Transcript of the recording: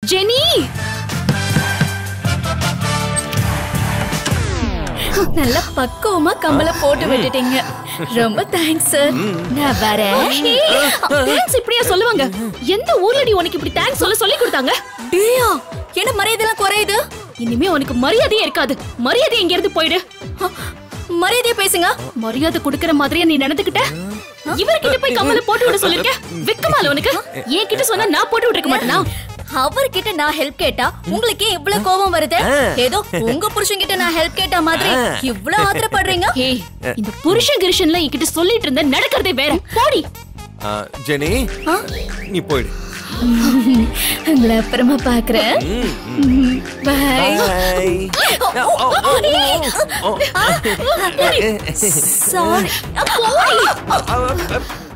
Jenny நல்ல பக்குவமா கம்பல போட்டு விட்டுட்டீங்க ரொம்ப தேங்க்ஸ் சார் நான் வரேன் தேங்க்ஸ் இப்படியா சொல்லுவாங்க எந்த ஊர்லடி உனக்கு இப்படி தேங்க்ஸ் சொல்ல சொல்லி கொடுத்தாங்க டேயா என்ன மரியாதைலாம் குறையுது இனிமே உனக்கு மரியாதையே இருக்காது மரியாதை எங்க இருந்து போயிடு மரியாதையா பேசுங்க மரியாதை கொடுக்கற மாதிரியே நீ நடந்துக்கிட்ட இவர்கிட்ட போய் கம்மல போட்டு விட சொல்லிருக்க வெக்கமால உனக்கு என்கிட்ட சொன்னா நான் போட்டு விட்டுருக்க மாட்டேனா அவர்கிட்ட நான் ஹெல்ப் கேட்டா உங்களுக்கு ஏன் இவ்வளவு கோபம் வருது ஏதோ உங்க புருஷன் கிட்ட நான் ஹெல்ப் கேட்ட மாதிரி இவ்வளவு ஆத்திரப்படுறீங்க ஏய் இந்த புருஷன் கிருஷன்ல என்கிட்ட சொல்லிட்டு இருந்த நடக்கிறதே வேற போடி ஆ, ஜெனி நீ போயிடு உங்களை அப்புறமா பாக்குறேன் பை Bye. சாரி